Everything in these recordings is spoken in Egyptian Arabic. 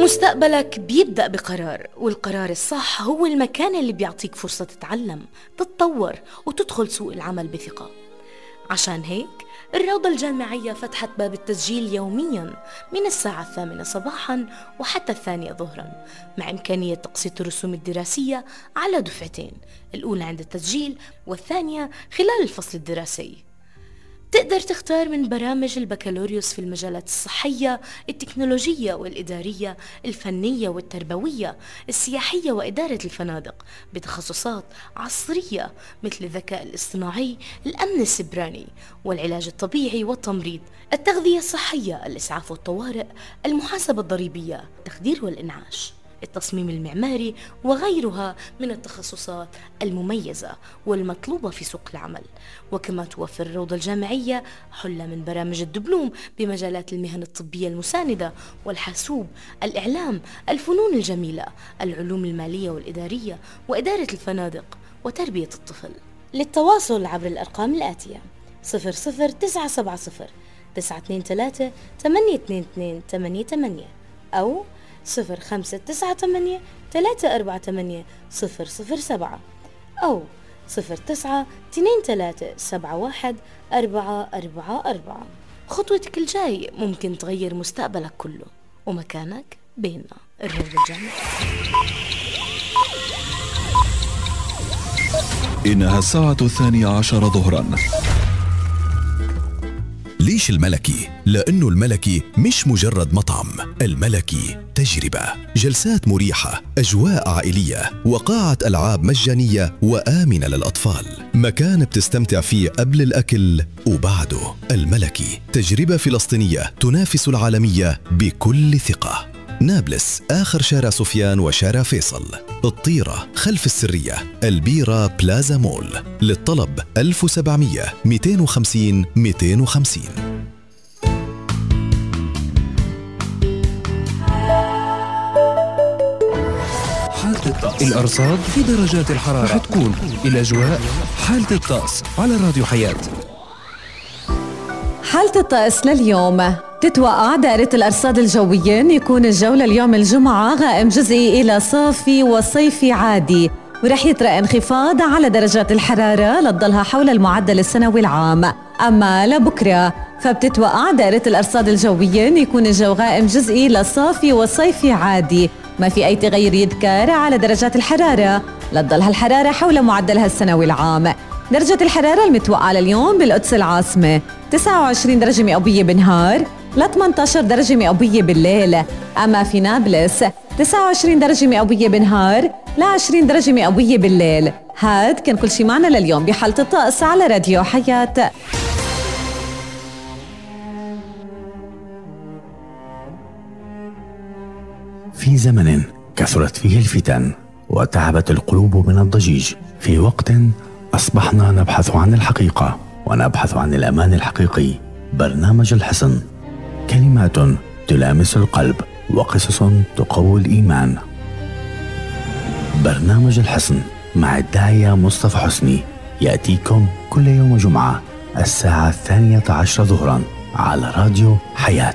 مستقبلك بيبدأ بقرار والقرار الصح هو المكان اللي بيعطيك فرصة تتعلم تتطور وتدخل سوق العمل بثقة عشان هيك الروضة الجامعية فتحت باب التسجيل يوميا من الساعة الثامنة صباحا وحتى الثانية ظهرا مع إمكانية تقسيط الرسوم الدراسية على دفعتين الأولى عند التسجيل والثانية خلال الفصل الدراسي تقدر تختار من برامج البكالوريوس في المجالات الصحية التكنولوجية والإدارية الفنية والتربوية السياحية وإدارة الفنادق بتخصصات عصرية مثل الذكاء الاصطناعي الأمن السبراني والعلاج الطبيعي والتمريض التغذية الصحية الإسعاف والطوارئ المحاسبة الضريبية التخدير والإنعاش التصميم المعماري وغيرها من التخصصات المميزة والمطلوبة في سوق العمل وكما توفر الروضة الجامعية حلة من برامج الدبلوم بمجالات المهن الطبية المساندة والحاسوب الإعلام الفنون الجميلة العلوم المالية والإدارية وإدارة الفنادق وتربية الطفل للتواصل عبر الأرقام الآتية 00970 923 822 88 أو صفر خمسة تسعة تمانية تلاتة أربعة تمانية صفر صفر سبعة أو صفر تسعة تنين تلاتة سبعة واحد أربعة أربعة أربعة خطوتك الجاي ممكن تغير مستقبلك كله ومكانك بيننا الروض الجامعي إنها الساعة الثانية عشر ظهرا ليش الملكي؟ لأنه الملكي مش مجرد مطعم الملكي تجربة جلسات مريحة أجواء عائلية وقاعة ألعاب مجانية وآمنة للأطفال مكان بتستمتع فيه قبل الأكل وبعده الملكي تجربة فلسطينية تنافس العالمية بكل ثقة نابلس آخر شارع سفيان وشارع فيصل الطيرة خلف السرية البيرة بلازا مول للطلب 1700 250 250 حالة الطقس الأرصاد في درجات الحرارة رح تكون الأجواء حالة الطقس على راديو حياة حالة الطقس لليوم تتوقع دائرة الأرصاد الجوية أن يكون الجو لليوم الجمعة غائم جزئي إلى صافي وصيفي عادي ورح يطرأ انخفاض على درجات الحرارة لتضلها حول المعدل السنوي العام أما لبكرة فبتتوقع دائرة الأرصاد الجوية أن يكون الجو غائم جزئي لصافي وصيفي عادي ما في أي تغير يذكر على درجات الحرارة لتضلها الحرارة حول معدلها السنوي العام درجة الحرارة المتوقعة لليوم بالقدس العاصمة 29 درجة مئوية بالنهار ل 18 درجة مئوية بالليل أما في نابلس 29 درجة مئوية بالنهار ل 20 درجة مئوية بالليل هاد كان كل شي معنا لليوم بحالة الطقس على راديو حياة في زمن كثرت فيه الفتن وتعبت القلوب من الضجيج في وقت اصبحنا نبحث عن الحقيقه ونبحث عن الامان الحقيقي برنامج الحصن كلمات تلامس القلب وقصص تقوي الايمان برنامج الحصن مع الداعيه مصطفى حسني ياتيكم كل يوم جمعه الساعه الثانيه عشر ظهرا على راديو حياه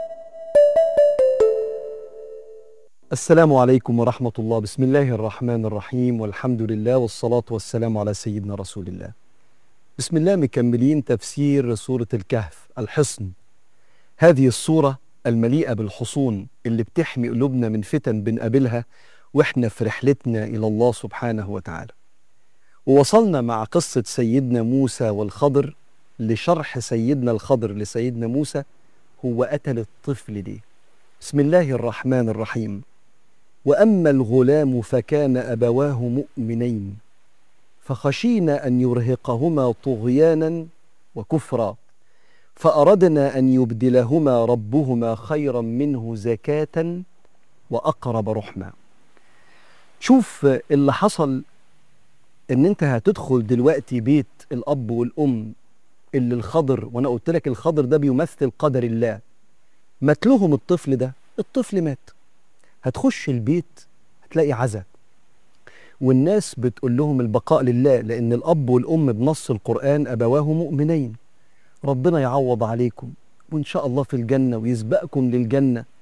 السلام عليكم ورحمة الله بسم الله الرحمن الرحيم والحمد لله والصلاة والسلام على سيدنا رسول الله بسم الله مكملين تفسير سورة الكهف الحصن هذه الصورة المليئة بالحصون اللي بتحمي قلوبنا من فتن بنقابلها واحنا في رحلتنا إلى الله سبحانه وتعالى ووصلنا مع قصة سيدنا موسى والخضر لشرح سيدنا الخضر لسيدنا موسى هو قتل الطفل ليه بسم الله الرحمن الرحيم واما الغلام فكان ابواه مؤمنين فخشينا ان يرهقهما طغيانا وكفرا فاردنا ان يبدلهما ربهما خيرا منه زكاه واقرب رحما شوف اللي حصل ان انت هتدخل دلوقتي بيت الاب والام اللي الخضر وانا قلت لك الخضر ده بيمثل قدر الله مات لهم الطفل ده الطفل مات هتخش البيت هتلاقي عزا والناس بتقول لهم البقاء لله لأن الأب والأم بنص القرآن أبواه مؤمنين ربنا يعوض عليكم وإن شاء الله في الجنة ويسبقكم للجنة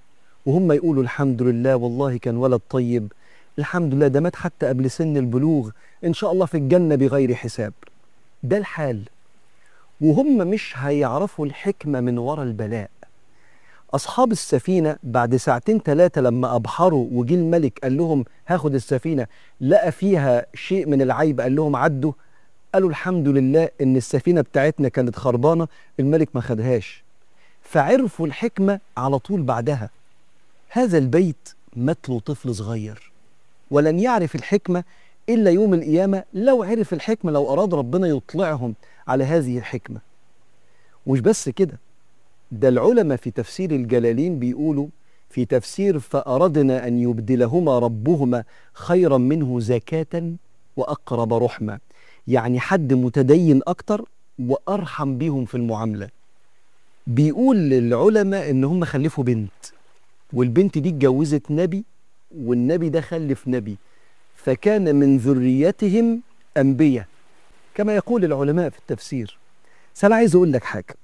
وهم يقولوا الحمد لله والله كان ولد طيب الحمد لله ده مات حتى قبل سن البلوغ ان شاء الله في الجنه بغير حساب ده الحال وهم مش هيعرفوا الحكمه من وراء البلاء اصحاب السفينه بعد ساعتين ثلاثه لما ابحروا وجي الملك قال لهم هاخد السفينه لقى فيها شيء من العيب قال لهم عدوا قالوا الحمد لله ان السفينه بتاعتنا كانت خربانه الملك ما خدهاش فعرفوا الحكمه على طول بعدها هذا البيت مات له طفل صغير ولن يعرف الحكمه الا يوم القيامه لو عرف الحكمه لو اراد ربنا يطلعهم على هذه الحكمه مش بس كده ده العلماء في تفسير الجلالين بيقولوا في تفسير فأردنا أن يبدلهما ربهما خيرا منه زكاة وأقرب رحمة يعني حد متدين أكتر وأرحم بيهم في المعاملة بيقول للعلماء إن هم خلفوا بنت والبنت دي اتجوزت نبي والنبي ده خلف نبي فكان من ذريتهم أنبياء كما يقول العلماء في التفسير بس أنا عايز أقول لك حاجة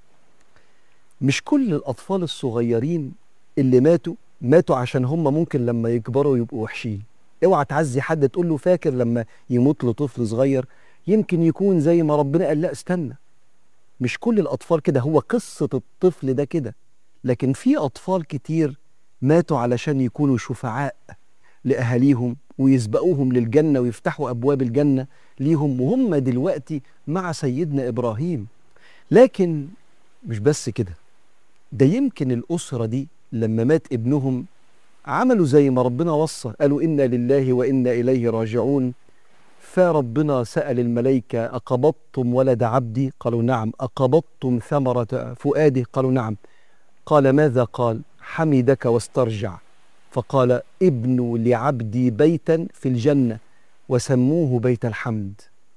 مش كل الأطفال الصغيرين اللي ماتوا ماتوا عشان هم ممكن لما يكبروا يبقوا وحشين اوعى تعزي حد تقول له فاكر لما يموت له طفل صغير يمكن يكون زي ما ربنا قال لا استنى مش كل الأطفال كده هو قصة الطفل ده كده لكن في أطفال كتير ماتوا علشان يكونوا شفعاء لأهاليهم ويسبقوهم للجنة ويفتحوا أبواب الجنة ليهم وهم دلوقتي مع سيدنا إبراهيم لكن مش بس كده ده يمكن الأسرة دي لما مات ابنهم عملوا زي ما ربنا وصى قالوا إنا لله وإنا إليه راجعون فربنا سأل الملائكة أقبضتم ولد عبدي قالوا نعم أقبضتم ثمرة فؤاده قالوا نعم قال ماذا قال حمدك واسترجع فقال ابنوا لعبدي بيتا في الجنة وسموه بيت الحمد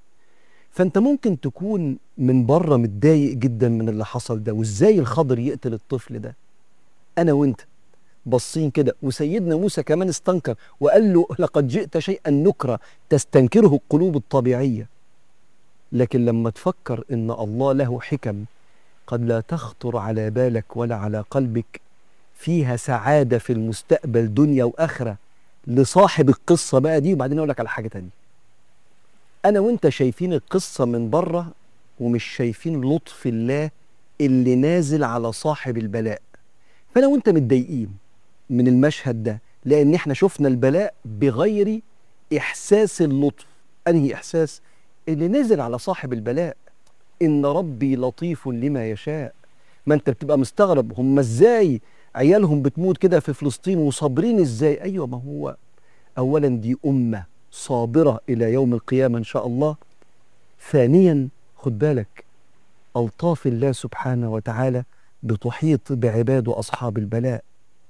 فانت ممكن تكون من بره متضايق جدا من اللي حصل ده وازاي الخضر يقتل الطفل ده انا وانت باصين كده وسيدنا موسى كمان استنكر وقال له لقد جئت شيئا نكرا تستنكره القلوب الطبيعيه لكن لما تفكر ان الله له حكم قد لا تخطر على بالك ولا على قلبك فيها سعاده في المستقبل دنيا واخره لصاحب القصه بقى دي وبعدين اقول لك على حاجه تانية انا وانت شايفين القصه من بره ومش شايفين لطف الله اللي نازل على صاحب البلاء فانا وانت متضايقين من المشهد ده لان احنا شفنا البلاء بغير احساس اللطف انهي احساس اللي نزل على صاحب البلاء ان ربي لطيف لما يشاء ما انت بتبقى مستغرب هم ازاي عيالهم بتموت كده في فلسطين وصابرين ازاي ايوه ما هو اولا دي امه صابره الى يوم القيامه ان شاء الله ثانيا خد بالك الطاف الله سبحانه وتعالى بتحيط بعباده اصحاب البلاء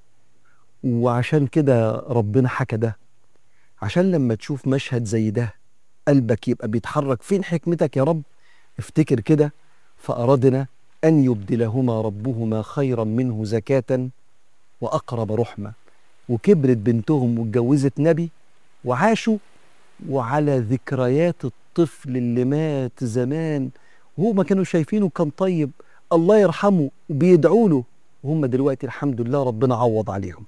وعشان كده ربنا حكى ده عشان لما تشوف مشهد زي ده قلبك يبقى بيتحرك فين حكمتك يا رب افتكر كده فأردنا أن يبدلهما ربهما خيرا منه زكاة وأقرب رحمة وكبرت بنتهم واتجوزت نبي وعاشوا وعلى ذكريات الطفل اللي مات زمان وهو ما كانوا شايفينه كان طيب الله يرحمه وبيدعوا له وهم دلوقتي الحمد لله ربنا عوض عليهم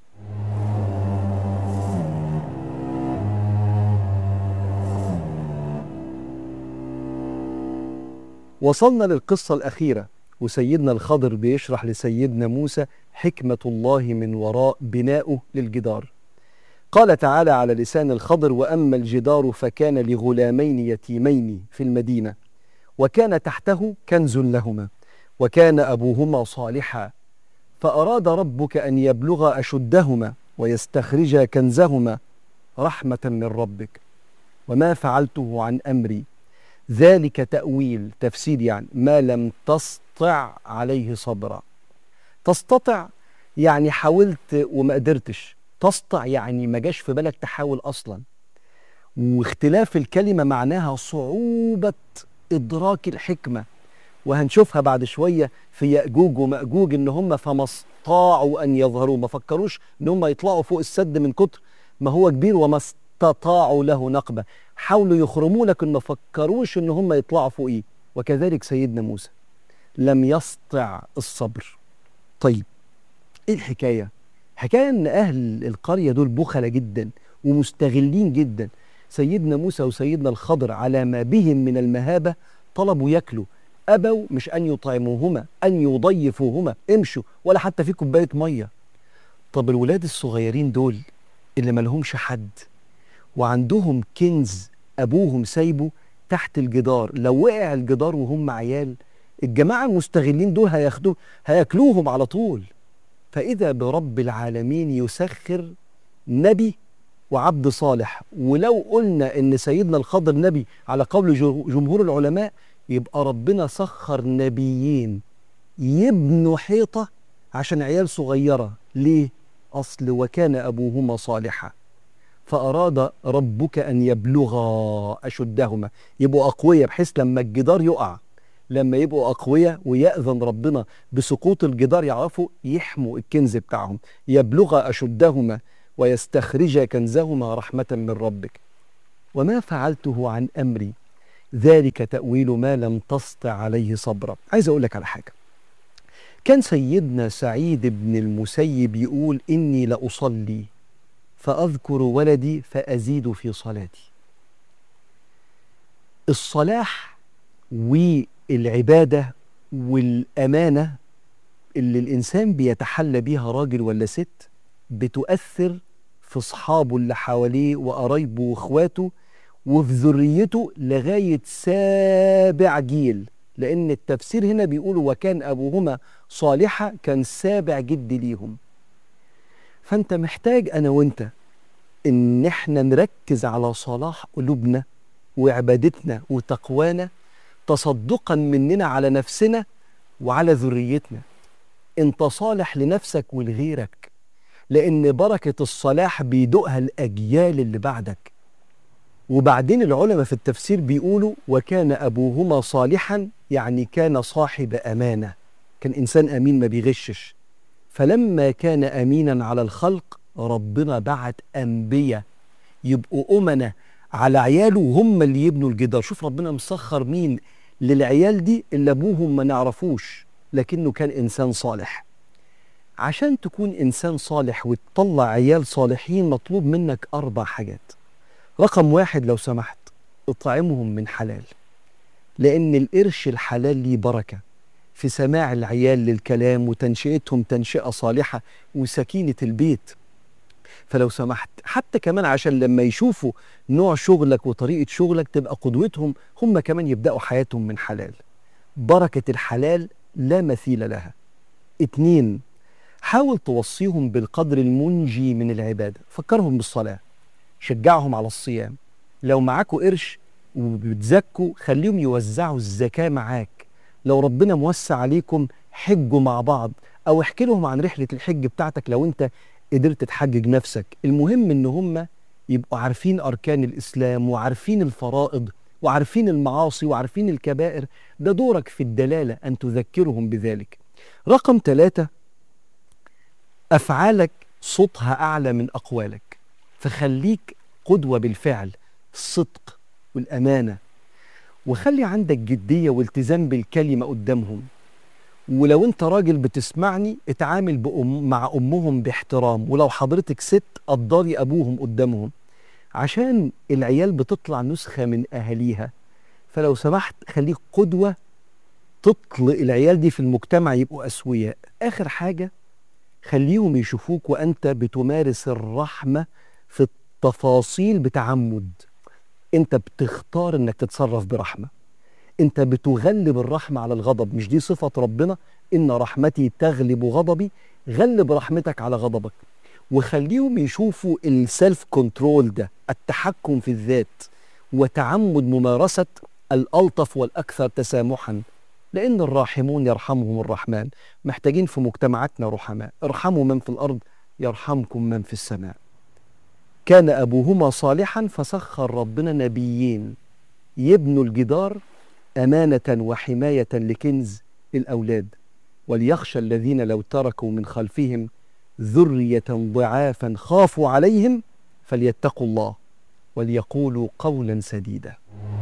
وصلنا للقصة الأخيرة وسيدنا الخضر بيشرح لسيدنا موسى حكمة الله من وراء بنائه للجدار قال تعالى على لسان الخضر وأما الجدار فكان لغلامين يتيمين في المدينة وكان تحته كنز لهما وكان أبوهما صالحا فأراد ربك أن يبلغ أشدهما ويستخرجا كنزهما رحمة من ربك وما فعلته عن أمري ذلك تأويل تفسير يعني ما لم تسطع عليه صبرا تستطع يعني حاولت وما قدرتش تسطع يعني ما جاش في بالك تحاول أصلا واختلاف الكلمة معناها صعوبة إدراك الحكمة وهنشوفها بعد شوية في يأجوج ومأجوج إن هم فما استطاعوا أن يظهروا ما فكروش إن هم يطلعوا فوق السد من كتر ما هو كبير وما استطاعوا له نقبة حاولوا يخرموا لكن ما فكروش إن هم يطلعوا فوقيه وكذلك سيدنا موسى لم يسطع الصبر طيب إيه الحكاية حكايه ان اهل القريه دول بخله جدا ومستغلين جدا سيدنا موسى وسيدنا الخضر على ما بهم من المهابه طلبوا ياكلوا ابوا مش ان يطعموهما ان يضيفوهما امشوا ولا حتى في كوبايه ميه طب الولاد الصغيرين دول اللي ملهمش حد وعندهم كنز ابوهم سايبه تحت الجدار لو وقع الجدار وهم عيال الجماعه المستغلين دول هياخدوه هياكلوهم على طول فاذا برب العالمين يسخر نبي وعبد صالح ولو قلنا ان سيدنا الخضر نبي على قول جو- جمهور العلماء يبقى ربنا سخر نبيين يبنوا حيطه عشان عيال صغيره ليه اصل وكان ابوهما صالحا فاراد ربك ان يبلغا اشدهما يبقوا اقوياء بحيث لما الجدار يقع لما يبقوا اقوياء وياذن ربنا بسقوط الجدار يعرفوا يحموا الكنز بتاعهم يبلغ اشدهما ويستخرج كنزهما رحمه من ربك وما فعلته عن امري ذلك تاويل ما لم تسطع عليه صبرا عايز اقول لك على حاجه كان سيدنا سعيد بن المسيب يقول اني لاصلي فاذكر ولدي فازيد في صلاتي الصلاح والعباده والامانه اللي الانسان بيتحلى بيها راجل ولا ست بتؤثر في اصحابه اللي حواليه وقرايبه واخواته وفي ذريته لغايه سابع جيل لان التفسير هنا بيقول وكان ابوهما صالحا كان سابع جد ليهم فانت محتاج انا وانت ان احنا نركز على صلاح قلوبنا وعبادتنا وتقوانا تصدقا مننا على نفسنا وعلى ذريتنا انت صالح لنفسك ولغيرك لان بركه الصلاح بيدوقها الاجيال اللي بعدك وبعدين العلماء في التفسير بيقولوا وكان ابوهما صالحا يعني كان صاحب امانه كان انسان امين ما بيغشش فلما كان امينا على الخلق ربنا بعت انبياء يبقوا امنه على عياله وهم اللي يبنوا الجدار شوف ربنا مسخر مين للعيال دي اللي ابوهم ما نعرفوش لكنه كان انسان صالح عشان تكون انسان صالح وتطلع عيال صالحين مطلوب منك اربع حاجات رقم واحد لو سمحت اطعمهم من حلال لان القرش الحلال ليه بركه في سماع العيال للكلام وتنشئتهم تنشئه صالحه وسكينه البيت فلو سمحت حتى كمان عشان لما يشوفوا نوع شغلك وطريقه شغلك تبقى قدوتهم هم كمان يبداوا حياتهم من حلال بركه الحلال لا مثيل لها اتنين حاول توصيهم بالقدر المنجي من العباده فكرهم بالصلاه شجعهم على الصيام لو معاكوا قرش وبتزكوا خليهم يوزعوا الزكاه معاك لو ربنا موسع عليكم حجوا مع بعض او احكي لهم عن رحله الحج بتاعتك لو انت قدرت تحجج نفسك المهم ان هم يبقوا عارفين اركان الاسلام وعارفين الفرائض وعارفين المعاصي وعارفين الكبائر ده دورك في الدلاله ان تذكرهم بذلك رقم ثلاثة افعالك صوتها اعلى من اقوالك فخليك قدوه بالفعل الصدق والامانه وخلي عندك جديه والتزام بالكلمه قدامهم ولو انت راجل بتسمعني اتعامل بأم مع امهم باحترام ولو حضرتك ست قدري ابوهم قدامهم عشان العيال بتطلع نسخه من اهاليها فلو سمحت خليك قدوه تطلق العيال دي في المجتمع يبقوا اسوياء اخر حاجه خليهم يشوفوك وانت بتمارس الرحمه في التفاصيل بتعمد انت بتختار انك تتصرف برحمه انت بتغلب الرحمه على الغضب مش دي صفه ربنا ان رحمتي تغلب غضبي غلب رحمتك على غضبك وخليهم يشوفوا السيلف كنترول ده التحكم في الذات وتعمد ممارسه الالطف والاكثر تسامحا لان الراحمون يرحمهم الرحمن محتاجين في مجتمعاتنا رحماء ارحموا من في الارض يرحمكم من في السماء كان ابوهما صالحا فسخر ربنا نبيين يبنوا الجدار امانه وحمايه لكنز الاولاد وليخشى الذين لو تركوا من خلفهم ذريه ضعافا خافوا عليهم فليتقوا الله وليقولوا قولا سديدا